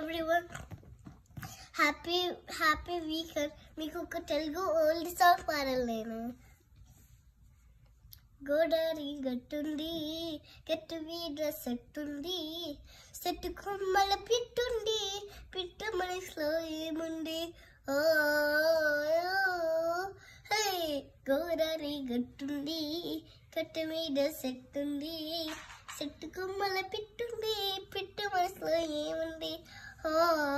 everyone happy happy weekend మీకు ఒక Telugu old song పాడాలి నేను గోదావరి గట్టుంది గట్టు మీద సెట్టుంది సెట్టు కొమ్మల పిట్టుంది పిట్ట మనసులో ఏముంది ఓ హే గోదావరి గట్టుంది గట్టు మీద సెట్టుంది సెట్టు కొమ్మల పిట్టుంది పిట్ట మనసులో ఏముంది ఓ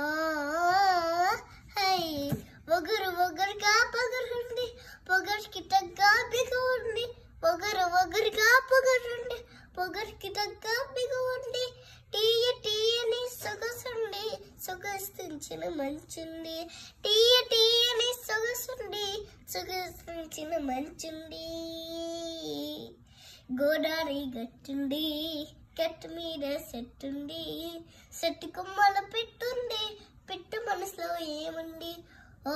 హై ఒగరు ఒగరుగా పొగరుంది పొగరికి తగ్గ బిగు ఉంది పొగరు ఒగరుగా పొగరుండి పొగరికి తగ్గ బిగు ఉంది తీయ తీయని సొగసుండి సొగసించిన మంచుంది తీయ తీయని సొగసుండి సొగసించిన మంచుంది గోదావరి గట్టుంది గట్టు మీద సెట్టుంది సెట్టు కొమ్మల పెట్టుంది పెట్టు మనసులో ఏముంది ఓ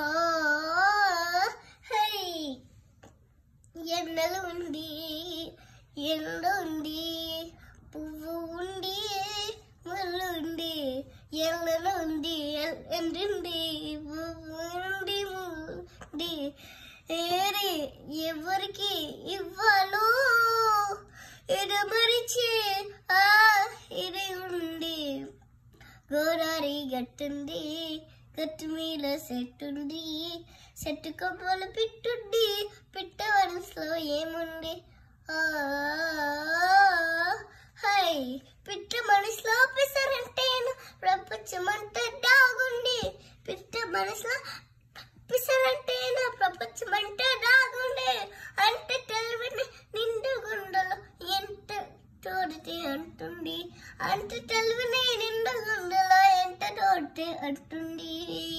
హై ఎండలు ఉంది ఎండ ఉంది పువ్వు ఉంది ముళ్ళు ఉంది ఎండలు ఉంది ఎల్- ఎండుంది పువ్వు ఉంది ముళ్ళు ఉంది ఏరి ఎవరికి ఇవ్వాలో ఇది మరిచి ఆ ఇది ఉంది గోదావరి గట్టుంది గట్టు మీద సెట్ ఉంది సెట్టు కొమ్మలు పిట్టుంది పిట్ట మనసులో ఏముంది ఆ, హై పిట్ట మనసులో పిసరంటేను ప్రపంచమంతా దాగుండి పిట్ట మనసులో పిసరంటేను ప్రపంచమంతా దాగుండే అంటే తెలివిని నిండు గుండెలో ఎంత తోడితే అంటుంది అంత తెలివిని నిండు గుండెలో ఎంత తోడితే అంటుంది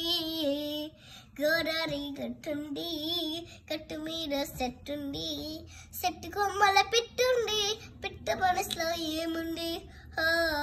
గోదావరి గట్టుంది గట్టు మీద సెట్ ఉంది సెట్ కొమ్మల పిట్టుంది పిట్ట మనసులో ఏముంది ఆ